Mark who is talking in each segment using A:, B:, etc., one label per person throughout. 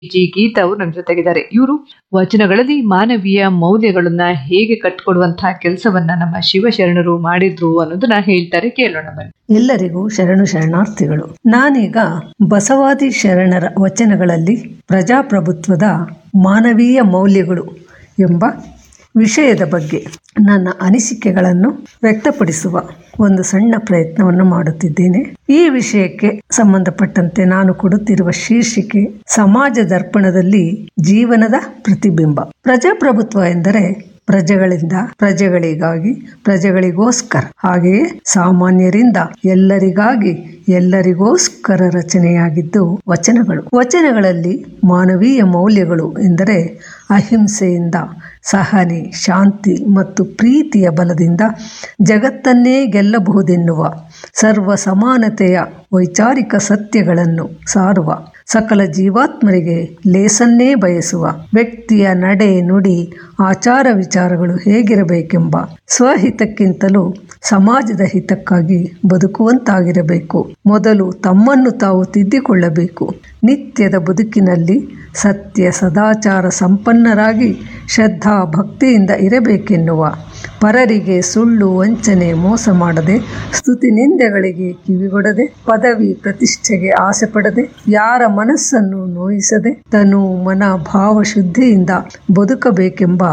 A: G Geetha ಅವರು ನಮ್ಮ ಜೊತೆಗಿದ್ದಾರೆ ಇವರು ವಚನಗಳಲ್ಲಿ ಮಾನವೀಯ ಮೌಲ್ಯಗಳನ್ನ ಹೇಗೆ ಕಟ್ಕೊಡುವಂತಹ ಕೆಲಸವನ್ನ ನಮ್ಮ ಶಿವಶರಣರು ಮಾಡಿದ್ರು ಅನ್ನೋದನ್ನ ಹೇಳ್ತಾರೆ ಕೇಳೋಣ ಬನ್ನಿ
B: ಎಲ್ಲರಿಗೂ ಶರಣು ಶರಣಾರ್ಥಿಗಳು ನಾನೀಗ ಬಸವಾದಿ ಶರಣರ ವಚನಗಳಲ್ಲಿ ಪ್ರಜಾಪ್ರಭುತ್ವದ ಮಾನವೀಯ ಮೌಲ್ಯಗಳು ಎಂಬ ವಿಷಯದ ಬಗ್ಗೆ ನನ್ನ ಅನಿಸಿಕೆಗಳನ್ನು ವ್ಯಕ್ತಪಡಿಸುವ ಒಂದು ಸಣ್ಣ ಪ್ರಯತ್ನವನ್ನು ಮಾಡುತ್ತಿದ್ದೇನೆ ಈ ವಿಷಯಕ್ಕೆ ಸಂಬಂಧಪಟ್ಟಂತೆ ನಾನು ಕೊಡುತ್ತಿರುವ ಶೀರ್ಷಿಕೆ ಸಮಾಜ ದರ್ಪಣದಲ್ಲಿ ಜೀವನದ ಪ್ರತಿಬಿಂಬ ಪ್ರಜಾಪ್ರಭುತ್ವ ಎಂದರೆ ಪ್ರಜೆಗಳಿಂದ ಪ್ರಜೆಗಳಿಗಾಗಿ ಪ್ರಜೆಗಳಿಗೋಸ್ಕರ ಹಾಗೆಯೇ ಸಾಮಾನ್ಯರಿಂದ ಎಲ್ಲರಿಗಾಗಿ ಎಲ್ಲರಿಗೋಸ್ಕರ ರಚನೆಯಾಗಿದ್ದು ವಚನಗಳು ವಚನಗಳಲ್ಲಿ ಮಾನವೀಯ ಮೌಲ್ಯಗಳು ಎಂದರೆ ಅಹಿಂಸೆಯಿಂದ ಸಹನೆ ಶಾಂತಿ ಮತ್ತು ಪ್ರೀತಿಯ ಬಲದಿಂದ ಜಗತ್ತನ್ನೇ ಗೆಲ್ಲಬಹುದೆನ್ನುವ ಸರ್ವ ಸಮಾನತೆಯ ವೈಚಾರಿಕ ಸತ್ಯಗಳನ್ನು ಸಾರುವ ಸಕಲ ಜೀವಾತ್ಮರಿಗೆ ಲೇಸನ್ನೇ ಬಯಸುವ ವ್ಯಕ್ತಿಯ ನಡೆ ನುಡಿ ಆಚಾರ ವಿಚಾರಗಳು ಹೇಗಿರಬೇಕೆಂಬ ಸ್ವಹಿತಕ್ಕಿಂತಲೂ ಸಮಾಜದ ಹಿತಕ್ಕಾಗಿ ಬದುಕುವಂತಾಗಿರಬೇಕು ಮೊದಲು ತಮ್ಮನ್ನು ತಾವು ತಿದ್ದಿಕೊಳ್ಳಬೇಕು ನಿತ್ಯದ ಬದುಕಿನಲ್ಲಿ ಸತ್ಯ ಸದಾಚಾರ ಸಂಪನ್ನರಾಗಿ ಶ್ರದ್ಧಾ ಭಕ್ತಿಯಿಂದ ಇರಬೇಕೆನ್ನುವ ಪರರಿಗೆ ಸುಳ್ಳು ವಂಚನೆ ಮೋಸ ಮಾಡದೆ ಸ್ತುತಿ ನಿಂದೆಗಳಿಗೆ ಕಿವಿಗೊಡದೆ ಪದವಿ ಪ್ರತಿಷ್ಠೆಗೆ ಆಸೆ ಪಡದೆ ಯಾರ ಮನಸ್ಸನ್ನು ನೋಯಿಸದೆ ತನು ಮನ ಭಾವ ಶುದ್ಧಿಯಿಂದ ಬದುಕಬೇಕೆಂಬ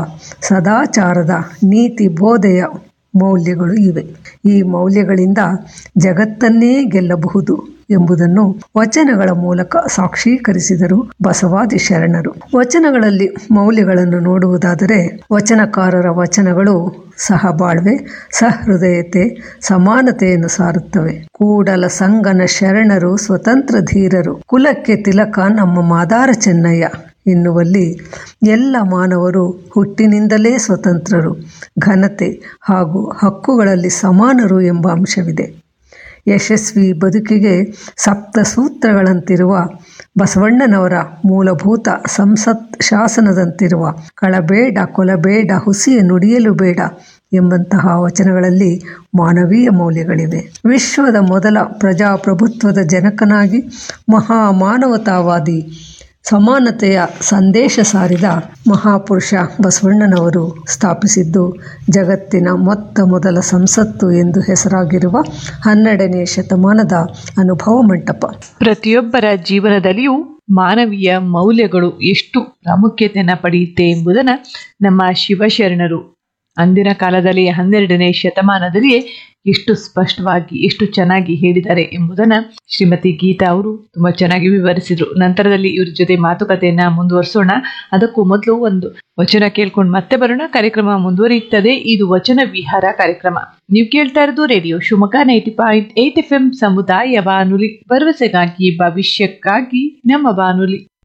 B: ಸದಾಚಾರದ ನೀತಿ ಬೋಧೆಯ ಮೌಲ್ಯಗಳು ಇವೆ ಈ ಮೌಲ್ಯಗಳಿಂದ ಜಗತ್ತನ್ನೇ ಗೆಲ್ಲಬಹುದು ಎಂಬುದನ್ನು ವಚನಗಳ ಮೂಲಕ ಸಾಕ್ಷೀಕರಿಸಿದರು ಬಸವಾದಿ ಶರಣರು ವಚನಗಳಲ್ಲಿ ಮೌಲ್ಯಗಳನ್ನು ನೋಡುವುದಾದರೆ ವಚನಕಾರರ ವಚನಗಳು ಸಹಬಾಳ್ವೆ ಸಹೃದಯತೆ ಸಮಾನತೆಯನ್ನು ಸಾರುತ್ತವೆ ಕೂಡಲ ಸಂಗನ ಶರಣರು ಸ್ವತಂತ್ರ ಧೀರರು ಕುಲಕ್ಕೆ ತಿಲಕ ನಮ್ಮ ಮಾದಾರ ಚೆನ್ನಯ್ಯ ಎನ್ನುವಲ್ಲಿ ಎಲ್ಲ ಮಾನವರು ಹುಟ್ಟಿನಿಂದಲೇ ಸ್ವತಂತ್ರರು ಘನತೆ ಹಾಗೂ ಹಕ್ಕುಗಳಲ್ಲಿ ಸಮಾನರು ಎಂಬ ಅಂಶವಿದೆ ಯಶಸ್ವಿ ಬದುಕಿಗೆ ಸಪ್ತ ಸೂತ್ರಗಳಂತಿರುವ ಬಸವಣ್ಣನವರ ಮೂಲಭೂತ ಸಂಸತ್ ಶಾಸನದಂತಿರುವ ಕಳಬೇಡ ಕೊಲಬೇಡ ಹುಸಿಯ ನುಡಿಯಲು ಬೇಡ ಎಂಬಂತಹ ವಚನಗಳಲ್ಲಿ ಮಾನವೀಯ ಮೌಲ್ಯಗಳಿವೆ ವಿಶ್ವದ ಮೊದಲ ಪ್ರಜಾಪ್ರಭುತ್ವದ ಜನಕನಾಗಿ ಮಹಾ ಮಾನವತಾವಾದಿ ಸಮಾನತೆಯ ಸಂದೇಶ ಸಾರಿದ ಮಹಾಪುರುಷ ಬಸವಣ್ಣನವರು ಸ್ಥಾಪಿಸಿದ್ದು ಜಗತ್ತಿನ ಮೊತ್ತ ಮೊದಲ ಸಂಸತ್ತು ಎಂದು ಹೆಸರಾಗಿರುವ ಹನ್ನೆರಡನೇ ಶತಮಾನದ ಅನುಭವ ಮಂಟಪ
A: ಪ್ರತಿಯೊಬ್ಬರ ಜೀವನದಲ್ಲಿಯೂ ಮಾನವೀಯ ಮೌಲ್ಯಗಳು ಎಷ್ಟು ಪ್ರಾಮುಖ್ಯತೆಯನ್ನು ಪಡೆಯುತ್ತೆ ಎಂಬುದನ್ನು ನಮ್ಮ ಶಿವಶರಣರು ಅಂದಿನ ಕಾಲದಲ್ಲಿ ಹನ್ನೆರಡನೇ ಶತಮಾನದಲ್ಲಿಯೇ ಎಷ್ಟು ಸ್ಪಷ್ಟವಾಗಿ ಎಷ್ಟು ಚೆನ್ನಾಗಿ ಹೇಳಿದ್ದಾರೆ ಎಂಬುದನ್ನ ಶ್ರೀಮತಿ ಗೀತಾ ಅವರು ತುಂಬಾ ಚೆನ್ನಾಗಿ ವಿವರಿಸಿದ್ರು ನಂತರದಲ್ಲಿ ಇವ್ರ ಜೊತೆ ಮಾತುಕತೆಯನ್ನ ಮುಂದುವರಿಸೋಣ ಅದಕ್ಕೂ ಮೊದಲು ಒಂದು ವಚನ ಕೇಳ್ಕೊಂಡು ಮತ್ತೆ ಬರೋಣ ಕಾರ್ಯಕ್ರಮ ಮುಂದುವರಿಯುತ್ತದೆ ಇದು ವಚನ ವಿಹಾರ ಕಾರ್ಯಕ್ರಮ ನೀವು ಕೇಳ್ತಾ ಇರೋದು radio Shivamogga ninety point eight F M ಸಮುದಾಯ ಬಾನುಲಿ ಭರವಸೆಗಾಗಿ ಭವಿಷ್ಯಕ್ಕಾಗಿ ನಮ್ಮ ಬಾನುಲಿ